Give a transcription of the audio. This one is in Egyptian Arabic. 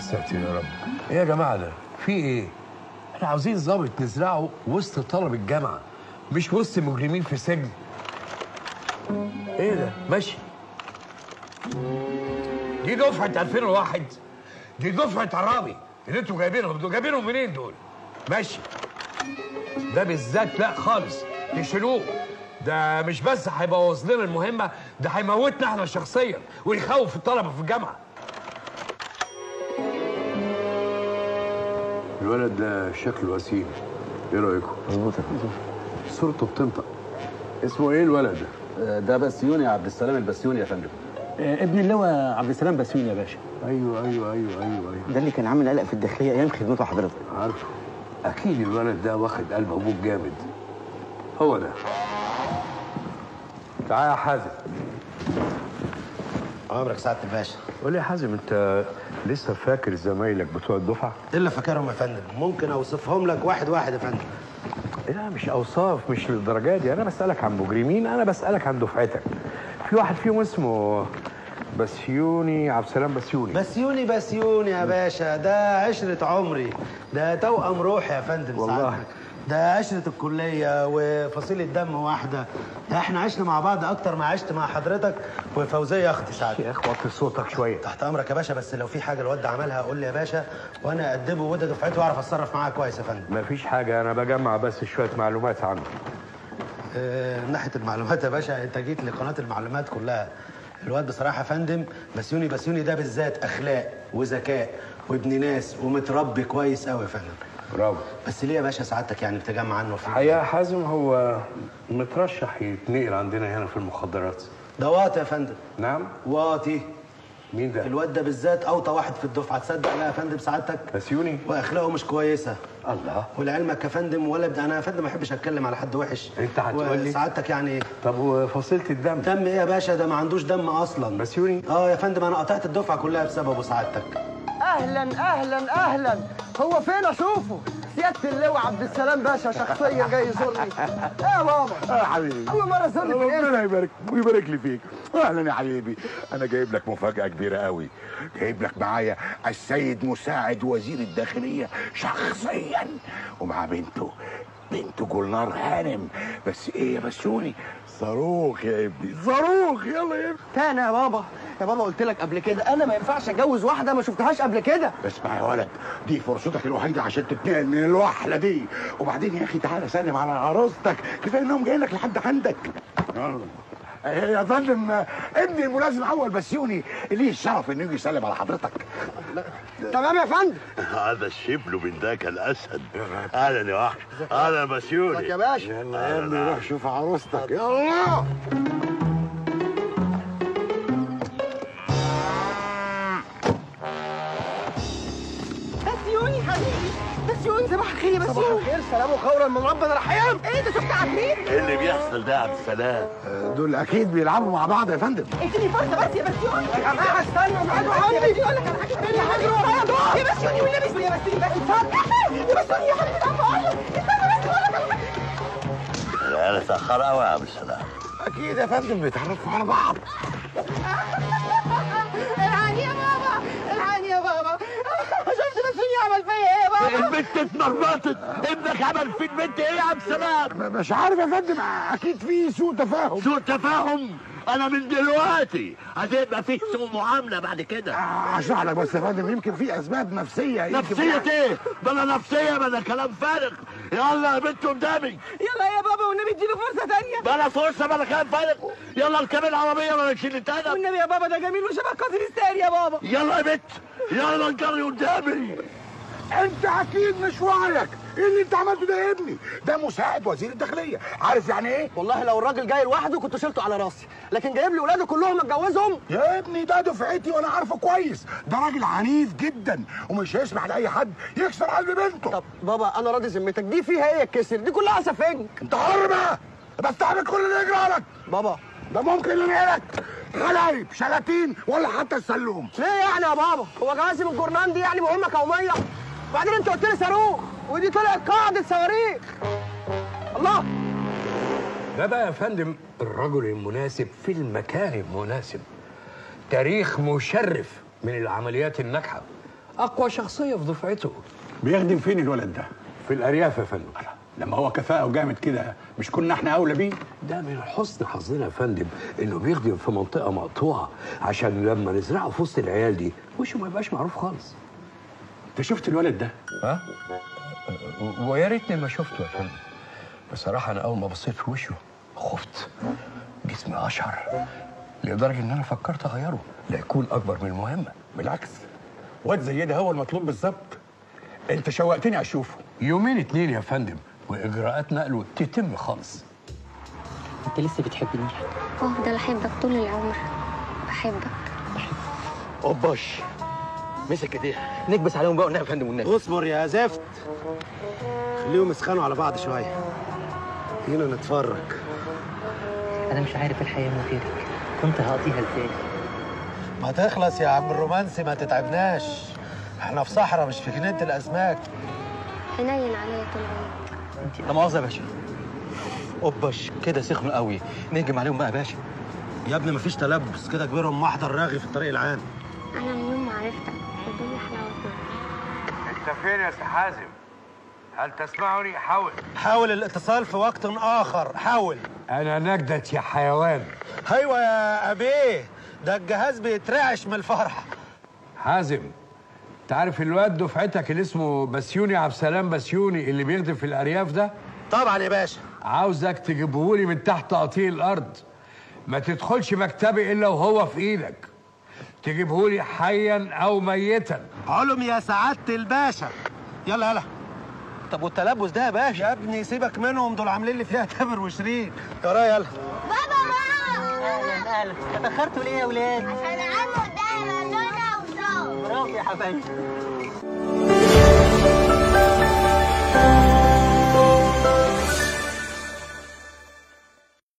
ساتر يا رب ايه يا جماعه ده في ايه احنا عاوزين ظابط نزرعه وسط طلب الجامعه مش وسط مجرمين في سجن ايه ده ماشي دي دفعه 2001 دي دفعه عرابي اللي انتوا جايبينهم دول جايبينهم منين دول ماشي ده بالذات لا خالص تشيلوه ده مش بس هيبوظ لنا المهمه ده هيموتنا احنا شخصيا ويخوف الطلبه في الجامعه الولد ده شكله وسيم ايه رايكم؟ مظبوط صورته بتنطق اسمه ايه الولد ده؟ ده بسيوني يا عبد السلام البسيوني يا فندم ابن اللواء عبد السلام بسيوني يا باشا ايوه ايوه ايوه ايوه ايوه ده اللي كان عامل قلق في الداخليه ايام خدمته حضرتك عارفه اكيد الولد ده واخد قلب ابوك جامد هو ده تعال يا حازم عمرك سعاده الباشا قول لي يا حازم انت لسه فاكر زمايلك بتوع الدفعه؟ الا فاكرهم يا فندم ممكن اوصفهم لك واحد واحد يا فندم لا مش اوصاف مش للدرجه دي انا بسالك عن مجرمين انا بسالك عن دفعتك في واحد فيهم اسمه بسيوني عبد السلام بسيوني بسيوني بسيوني يا باشا ده عشرة عمري ده توأم روحي يا فندم والله. سعادتك. ده عشرة الكلية وفصيلة دم واحدة ده احنا عشنا مع بعض أكتر ما عشت مع حضرتك وفوزية أختي سعادتك يا اخي وطي صوتك شويه تحت أمرك يا باشا بس لو في حاجة الواد ده عملها قول لي يا باشا وأنا أدبه وده دفعته وأعرف أتصرف معاه كويس يا فندم مفيش حاجه انا بجمع بس شويه معلومات عنه آه، من ناحيه المعلومات يا باشا انت جيت لقناه المعلومات كلها الواد بصراحه يا فندم بسيوني بسيوني ده بالذات اخلاق وذكاء وابن ناس ومتربي كويس قوي يا فندم برافو بس ليه يا باشا سعادتك يعني بتجمع عنه في الحقيقه حازم هو مترشح يتنقل عندنا هنا في المخدرات ده واطي يا فندم نعم واطي مين ده الواد ده بالذات اوطى واحد في الدفعه تصدق لا يا فندم سعادتك بسيوني واخلاقه مش كويسه الله ولعلمك يا فندم ولا بد... انا يا فندم ما بحبش اتكلم على حد وحش انت هتقول لي؟ سعادتك يعني طب وفصيله الدم دم ايه يا باشا ده ما عندوش دم اصلا بسيوني اه يا فندم انا قطعت الدفعه كلها بسببه سعادتك اهلا اهلا اهلا هو فين اشوفه سياده اللواء عبد السلام باشا شخصيا جاي يزورني ايه يا بابا يا حبيبي اول مره يزورني في الاسم ربنا يبارك ويبارك لي فيك اهلا يا حبيبي انا جايب لك مفاجاه كبيره قوي جايب لك معايا السيد مساعد وزير الداخليه شخصيا ومع بنته بنته جولنار هانم بس ايه يا بسوني صاروخ يا ابني صاروخ يلا يا ابني تاني يا بابا يا بابا قلت لك قبل كده انا ما ينفعش اتجوز واحده ما شفتهاش قبل كده اسمع يا ولد دي فرصتك الوحيده عشان تتنقل من الوحله دي وبعدين يا اخي تعالى سلم على عروستك كفايه انهم جايين لك لحد عندك يلا. يا فندم ابني الملازم اول بسيوني ليه الشرف انه يجي يسلم على حضرتك تمام يا فندم هذا الشبل من ذاك الاسد اهلا يا وحش اهلا بسيوني يا باشا يلا يا ابني روح شوف عروستك يلا بسيوني حبيبي بسيوني صباح الخير يا بسيوني صباح الخير سلام وخيرا من ربنا رحيم ايه ده شفت عفريت ايه اللي بيحصل ده يا عبد السلام دول اكيد بيلعبوا مع بعض يا فندم اديني فرصه بس يا بسيوني يا جماعه استنوا ابعدوا عني يقول لك على حاجه ثانيه حاجه ورايا دول يا بسيوني والنبي اسمي يا بسيوني بس اتفضل يا بسيوني يا حبيبي ده بقول لك استنى بس بقول لك على حاجه العيال اتاخر قوي يا عبد السلام اكيد يا فندم بيتعرفوا على بعض الحقني يا بابا الحقني يا بابا شفت بسيوني عمل فيا ايه يا بابا البنت اتمرمطت ابنك عمل في البنت ايه يا عبد السلام مش عارف يا فندم اكيد في سوء تفاهم سوء تفاهم انا من دلوقتي هتبقى فيه سوء معامله بعد كده اشرح لك بس يا فندم يمكن في اسباب نفسيه يمكن نفسية ايه؟ بلا نفسية بلا كلام فارغ يلا يا بنت قدامي يلا يا بابا والنبي اديله فرصه ثانيه بلا فرصة بلا كلام فارغ يلا اركب العربية ولا نشيل التاني والنبي يا بابا ده جميل وشبه قاتل ستار يا بابا يلا يا بنت يلا الجري قدامي انت اكيد مش وعيك ايه اللي انت عملته ده يا ابني ده مساعد وزير الداخليه عارف يعني ايه والله لو الراجل جاي لوحده كنت شلته على راسي لكن جايب لي ولاده كلهم اتجوزهم يا ابني ده دفعتي وانا عارفه كويس ده راجل عنيف جدا ومش هيسمح لاي حد يكسر قلب بنته طب بابا انا راضي ذمتك دي فيها ايه الكسر دي كلها سفنج انت حر بقى بستعمل كل اللي يجرى لك بابا ده ممكن ينقلك غلايب شلاتين ولا حتى السلوم ليه يعني يا بابا هو جوازي من الجورنان دي يعني مهمه قوميه وبعدين انت قلت لي صاروخ ودي طلعت قاعده صواريخ الله ده بقى يا فندم الرجل المناسب في المكان المناسب تاريخ مشرف من العمليات الناجحه اقوى شخصيه في دفعته بيخدم فين الولد ده؟ في الارياف يا فندم لما هو كفاءة وجامد كده مش كنا احنا اولى بيه؟ ده من حسن حظنا يا فندم انه بيخدم في منطقه مقطوعه عشان لما نزرعه في وسط العيال دي وشه ما يبقاش معروف خالص انت شفت الولد ده؟ ها ويا ريتني ما شفته يا فندم بصراحه انا اول ما بصيت في وشه خفت جسمي اشعر لدرجه ان انا فكرت اغيره لا يكون اكبر من المهمه بالعكس واد زي ده هو المطلوب بالظبط انت شوقتني اشوفه يومين اتنين يا فندم واجراءات نقله تتم خالص انت لسه بتحبني افضل احبك طول العمر بحبك اوباش مسك ايديها نكبس عليهم بقى ونعم يا فندم والنبي اصبر يا زفت خليهم يسخنوا على بعض شويه هنا نتفرج انا مش عارف الحياه من غيرك كنت هقضيها ازاي ما تخلص يا عم الرومانسي ما تتعبناش احنا في صحراء مش في جنينه الاسماك حنين عليا طول عمرك انت لا مؤاخذه يا باشا اوباش كده سخنوا قوي نهجم عليهم بقى يا باشا يا ابني مفيش تلبس كده كبيرهم محضر راغي في الطريق العام انا من يوم ما عرفتك الدنيا حلاوتنا انت فين يا سي حازم هل تسمعني حاول حاول الاتصال في وقت اخر حاول انا نجدت يا حيوان ايوه يا ابيه ده الجهاز بيترعش من الفرح حازم انت عارف الواد دفعتك اللي اسمه بسيوني عبد السلام بسيوني اللي بيخدم في الارياف ده طبعا يا باشا عاوزك تجيبهولي من تحت قطيع الارض ما تدخلش مكتبي الا وهو في ايدك تجيبهولي حيا او ميتا علم يا سعاده الباشا يلا يلا طب والتلبس ده يا باشا يا ابني سيبك منهم دول عاملين لي فيها تامر وشيرين ورايا يلا بابا بابا اهلا اهلا اتاخرتوا ليه يا ولاد عشان عمو ده رنانة وصوت برافو يا حبايبي